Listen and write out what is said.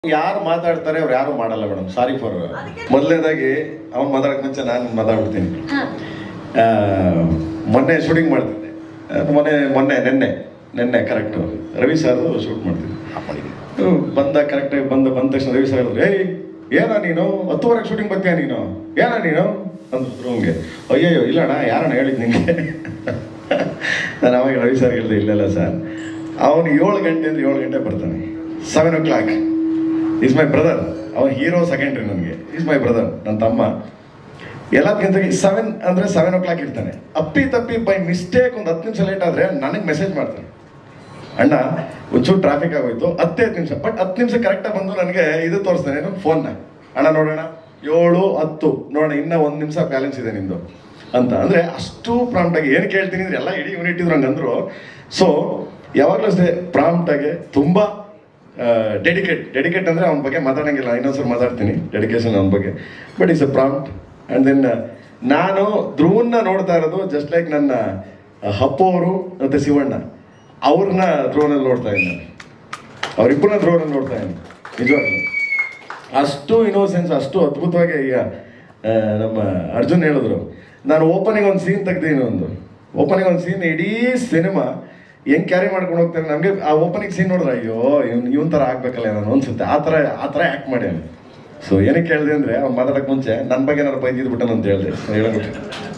ಯಾರು ಮಾತಾಡ್ತಾರೆ ಅವ್ರು ಯಾರು ಮಾಡಲ್ಲ ಮೇಡಮ್ ಸಾರಿ ಫಾರ್ ಮೊದಲನೇದಾಗಿ ಅವ್ನು ಮಾತಾಡಕ್ ಮುಂಚೆ ನಾನು ಮಾತಾಡ್ಬಿಡ್ತೀನಿ ಆ, ಮೊನ್ನೆ ಶೂಟಿಂಗ್ ಮಾಡ್ತಿದ್ದೆ ಅದು ಮೊನ್ನೆ ಮೊನ್ನೆ ನೆನ್ನೆ ನೆನ್ನೆ ಕರೆಕ್ಟು ರವಿ ಸರ್ ಶೂಟ್ ಮಾಡ್ತಿದ್ದೆ ಹ್ಮ್, ಬಂದ ಕರೆಕ್ಟಾಗಿ ಬಂದ ಬಂದ ತಕ್ಷಣ ರವಿ ಸರ್ ಹೇಳಿದ್ರು ಏಯ್ ಏನ ನೀನು ಹತ್ತುವರೆಗೆ ಶೂಟಿಂಗ್ ಬರ್ತೀಯ ನೀನು ಏನ ನೀನು ಅಂದ್ರು ರೂಮ್ಗೆ ಅಯ್ಯಯ್ಯೋ ಇಲ್ಲಣ್ಣ ಯಾರಣ್ಣ ಹೇಳಿದ್ ನಿಂಗೆ ನಾನು ಅವಾಗ ರವಿ ಸರ್ ಹೇಳಿದೆ ಇಲ್ಲಲ್ಲ ಸರ್ ಅವನು ಏಳು ಗಂಟೆ ಅಂದ್ರೆ ಏಳು ಗಂಟೆ ಬರ್ತಾನೆ seven o'clock is my brother ಅವನ್ ಹೀರೋ ಸೆಕೆಂಡ್ರಿ ನನಗೆ ಈಸ್ ಮೈ ಬ್ರದರ್ ನನ್ನ ತಮ್ಮ ಎಲ್ಲದಕ್ಕಿಂತ ಸೆವೆನ್ ಅಂದ್ರೆ ಸೆವೆನ್ ಓ ಕ್ಲಾಕ್ ಇರ್ತಾನೆ ಅಪ್ಪಿ ತಪ್ಪಿ ಬೈ ಮಿಸ್ಟೇಕ್ ಒಂದು ಹತ್ತು ನಿಮಿಷ ಲೇಟ್ ಆದ್ರೆ ನನಗೆ ಮೆಸೇಜ್ ಮಾಡ್ತಾನೆ ಅಣ್ಣ ಒಂಚೂರು ಟ್ರಾಫಿಕ್ ಆಗೋಯ್ತು ಹತ್ತೇ ಹತ್ತು ನಿಮಿಷ ಬಟ್ ಹತ್ತು ನಿಮಿಷ ಕರೆಕ್ಟಾಗಿ ಬಂದು ನನಗೆ ಇದು ತೋರಿಸ್ತಾನೆ ಏನು ಫೋನ್ನ ಅಣ್ಣ ನೋಡೋಣ ಏಳು ಹತ್ತು ನೋಡೋಣ ಇನ್ನ ಒಂದು ನಿಮಿಷ ಬ್ಯಾಲೆನ್ಸ್ ಇದೆ ನಿಂದು ಅಂತ ಅಂದ್ರೆ ಅಷ್ಟು ಪ್ರಾಂಪ್ಟ್ ಆಗಿ ಏನು ಕೇಳ್ತೀನಿ ಅಂದ್ರೆ ಎಲ್ಲ ಇಡೀ ಯೂನಿಟ್ ಇದ್ರು ಹಂಗಂದ್ರು ಸೊ ಯಾವಾಗಲೂ ಅಷ್ಟೇ ಪ್ರಾಂಪ್ಟ್ ಆಗಿ ತುಂಬಾ ಡೆಡಿಕೇಟ್ ಡೆಡಿಕೇಟ್ ಅಂದ್ರೆ ಅವನ ಬಗ್ಗೆ ಮಾತಾಡಂಗಿಲ್ಲ ಇನ್ನೊಂದ್ಸರಿ ಮಾತಾಡ್ತೀನಿ ಡೆಡಿಕೇಶನ್ ಅವನ ಬಗ್ಗೆ but it's a prompt and then ನಾನು ಧ್ರುವನ್ನ ನೋಡ್ತಾ ಇರೋದು ಜಸ್ಟ್ ಲೈಕ್ ನನ್ನ ಹಪ್ಪು ಅವರು ಮತ್ತೆ ಶಿವಣ್ಣ ಅವ್ರನ್ನ ಧ್ರುವನಲ್ಲಿ ನೋಡ್ತಾ ಇದ್ದೀನಿ ನಾನು ಅವರಿಬ್ಬರನ್ನ ಧ್ರುವನಲ್ಲಿ ನೋಡ್ತಾ ಇದ್ದೀನಿ ನಿಜವಾಗ್ಲೂ ಅಷ್ಟು ಇನೋಸೆನ್ಸ್ ಅಷ್ಟು ಅದ್ಭುತವಾಗಿ ಈಗ ಆ, ನಮ್ಮ ಅರ್ಜುನ್ ಹೇಳಿದ್ರು ನಾನು ಓಪನಿಂಗ್ ಒಂದು ಸೀನ್ ತೆಗ್ದೀನಿ ಒಂದು ಓಪನಿಂಗ್ ಒಂದು ಸೀನ್ ಇಡೀ ಸಿನಿಮಾ ಹೆಂಗ್ ಕ್ಯಾರಿ ಮಾಡ್ಕೊಂಡು ಹೋಗ್ತಾರೆ ನಮಗೆ ಆ ಓಪನಿಂಗ್ ಸೀನ್ ನೋಡಿದ್ರೆ ಅಯ್ಯೋ ಇವ್ನು ಇವನ್ ಥರ ಆಗ್ಬೇಕಲ್ಲ ನಾನು ಅನ್ಸುತ್ತೆ ಆ ಥರ ಆ ಥರ ಆ್ಯಕ್ಟ್ ಮಾಡಿ ಸೊ ಏನಕ್ಕೆ ಹೇಳಿದೆ ಅಂದರೆ ಅವ್ನು ಮಾತಾಡಕ್ಕೆ ಮುಂಚೆ ನನ್ನ ಬಗ್ಗೆ ಏನಾರು ಬೈದಿದ್ಬಿಟ್ಟನು ಅಂತ ಹೇಳಿದೆ ಹೇಳೋದು